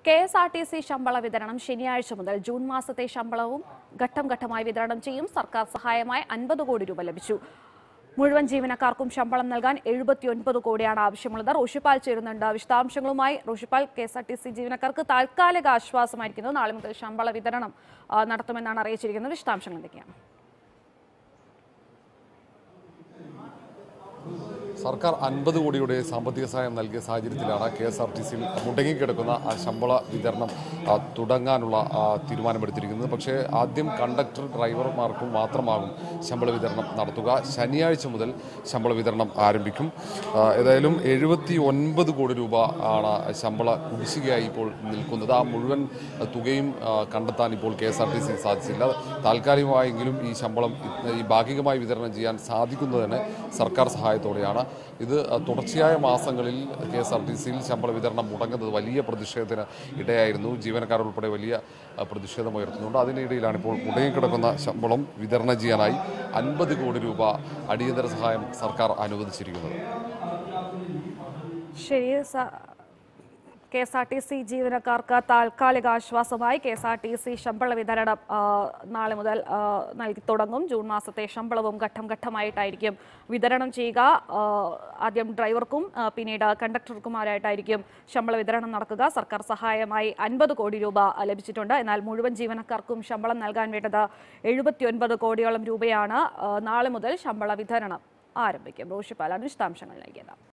K S R T C ശമ്പള വിതരണം ശനിയാഴ്ച മുതൽ ജൂൺ മാസത്തെ ശമ്പളവും ഘട്ടം ഘട്ടമായി വിതരണം ചെയ്യും സർക്കാർ സഹായമായി അൻപത് കോടി രൂപ ലഭിച്ചു മുഴുവൻ ജീവനക്കാർക്കും ശമ്പളം നൽകാൻ എഴുപത്തിയൊൻപത് കോടിയാണ് ആവശ്യമുള്ളത് റോഷിപ്പാൽ ചേരുന്നുണ്ട് വിശദാംശങ്ങളുമായി റോഷിപ്പാൽ K S R T C ജീവനക്കാർക്ക് താൽക്കാലിക ആശ്വാസമായിരിക്കുന്നു നാളെ മുതൽ ശമ്പള വിതരണം ആ, നടത്തുമെന്നാണ് അറിയിച്ചിരിക്കുന്നത് വിശദാംശങ്ങൾ എന്തൊക്കെയാണ് സർക്കാർ അൻപത് കോടിയുടെ സാമ്പത്തിക സഹായം നൽകിയ സാഹചര്യത്തിലാണ് കെ എസ് ആർ ടി സിയിൽ മുടങ്ങിക്കിടക്കുന്ന ആ ശമ്പള വിതരണം ആ, തുടങ്ങാനുള്ള ആ, തീരുമാനമെടുത്തിരിക്കുന്നത് പക്ഷേ ആദ്യം കണ്ടക്ടർ ഡ്രൈവർമാർക്കും മാത്രമാകും ശമ്പള വിതരണം നടത്തുക ശനിയാഴ്ച മുതൽ ശമ്പള വിതരണം ആരംഭിക്കും ആ, ഏതായാലും എഴുപത്തി ഒൻപത് കോടി രൂപ ആണ് ശമ്പള കുടിശ്ശികയായി ഇപ്പോൾ നിൽക്കുന്നത് ആ മുഴുവൻ തുകയും ആ, കണ്ടെത്താൻ ഇപ്പോൾ K S R T C സാധിച്ചില്ല താൽക്കാലികമായെങ്കിലും ഈ ശമ്പളം ഈ ഭാഗികമായി വിതരണം ചെയ്യാൻ സാധിക്കുന്നത് തന്നെ സർക്കാർ സഹായത്തോടെയാണ് ഇത് തുടർച്ചയായ മാസങ്ങളിൽ കെ എസ് ആർ ടി സിയിൽ ശമ്പള വിതരണം മുടങ്ങുന്നത് വലിയ പ്രതിഷേധത്തിന് ഇടയായിരുന്നു ജീവനക്കാർ ഉൾപ്പെടെ വലിയ അഹ്, പ്രതിഷേധം ഉയർത്തുന്നുണ്ട് അതിനിടയിലാണ് ഇപ്പോൾ മുടങ്ങിക്കിടക്കുന്ന ശമ്പളം വിതരണം ചെയ്യാനായി അൻപത് കോടി രൂപ അടിയന്തര സഹായം സർക്കാർ അനുവദിച്ചിരിക്കുന്നത് ശരി സ- K S R T C ജീവനക്കാർക്ക് താൽക്കാലിക ആശ്വാസമായി K S R T C ശമ്പള വിതരണം ആ, നാളെ മുതൽ ആ, നൽകി തുടങ്ങും ജൂൺ മാസത്തെ ശമ്പളവും ഘട്ടം ഘട്ടമായിട്ടായിരിക്കും വിതരണം ചെയ്യുക ആ, ആദ്യം ഡ്രൈവർക്കും ആ, പിന്നീട് കണ്ടക്ടർക്കുമാരായിട്ടായിരിക്കും ശമ്പള വിതരണം നടക്കുക സർക്കാർ സഹായമായി അൻപത് കോടി രൂപ ലഭിച്ചിട്ടുണ്ട് എന്നാൽ മുഴുവൻ ജീവനക്കാർക്കും ശമ്പളം നൽകാൻ വേണ്ടത് എഴുപത്തിയൊൻപത് കോടിയോളം രൂപയാണ് ആ, നാളെ മുതൽ ശമ്പള വിതരണം ആരംഭിക്കും റോഷിപ്പാലാണ് വിശദാംശങ്ങൾ നൽകിയത്